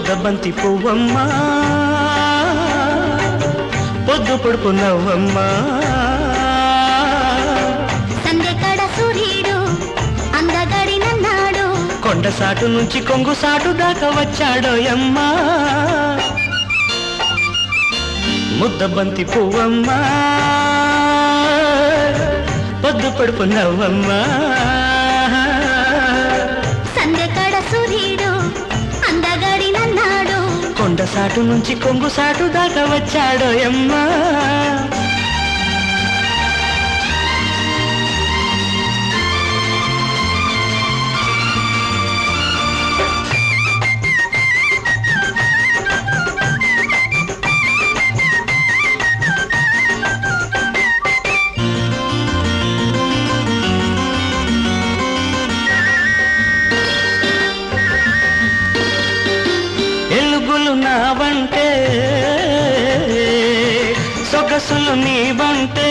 ముద్దబంతి పువ్వమ్మా పొద్దు పొడుపు నవ్వమ్మా సందెకడ సూర్యుడు అందగడినన్నాడు కొండ సాటు నుంచి కొంగు సాటు దాకా వచ్చాడోయమ్మా ముద్దబంతి పువ్వమ్మా పొద్దు పొడుపు నవ్వమ్మా సందెకడ సూర్యుడు అందగడినన్నాడు కొండ సాటు నుంచి కొంగు సాటు దాకా వచ్చాడోయమ్మా ఎలుగులు నావంటే సొగసులు నీవంటే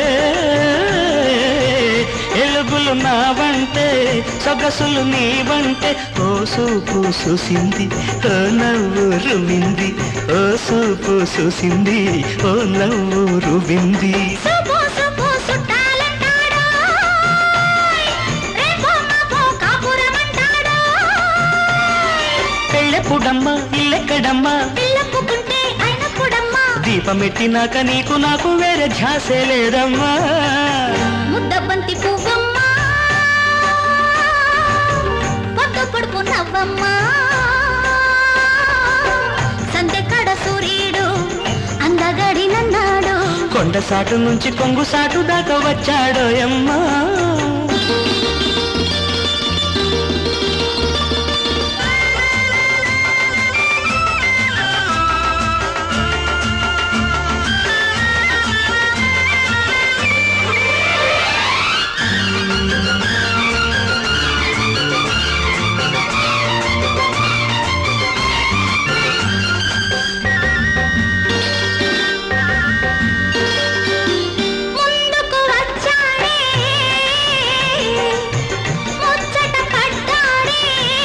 ఎలుగులు నావంటే సొగసులు నీవంటే ఓ సూపు చూసింది ఓ నవ్వు రుమింది ఓ సూపు చూసింది ఓ నవ్వు రుమింది సుబ్బు సుబ్బు సుట్టాలంటాడు రేపో మాపో కాపురమంటాడు పెళ్ళెప్పుడమ్మా ఇల్లెక్కడమ్మా పిల్లప్పుకుంటే అయినప్పుడమ్మా దీపమెట్టినాక నీకు నాకు వేరే ధ్యాసే లేదమ్మా ముద్దబంతి పువ్వమ్మా పొద్దు పొడుపు నవ్వమ్మా సందెకడ సూర్యుడు అందగడినన్నాడు కొండ సాటు నుంచి కొంగు సాటు దాకా వచ్చాడోయమ్మా ముందుకు వచ్చాడే ముచ్చట పడ్డాడే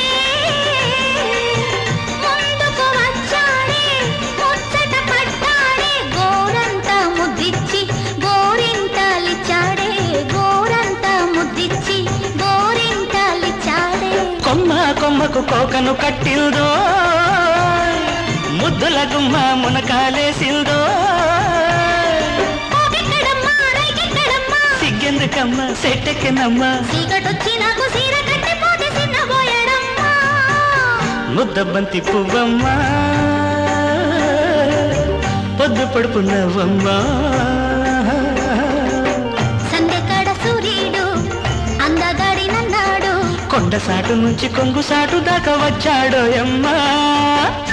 ముందుకు వచ్చాడే ముచ్చట పడ్డాడే గోరంతా ముద్దిచ్చి గోరింటలిచ్చాడే గోరంతా ముద్దిచ్చి గోరింటలిచ్చాడే కొమ్మ కొమ్మకు కోకను కట్టిల్దో ముద్దుల గుమ్మ మునకాలేసిందో పోకెక్కడమ్మా రైకెక్కడమ్మా సిగ్గెందుకమ్మ సెట్టెక్కినమ్మ చీకటొచ్చి నాకు సీర కట్టిపోతే చిన్నబోయాడమ్మా ముద్దబంతి పువ్వమ్మా పొద్దు పడుపు నవ్వమ్మా సందెకడ సూర్యుడు అందగడినన్నాడు కొండ సాటు నుంచి కొంగు సాటు దాకా వచ్చాడోయమ్మా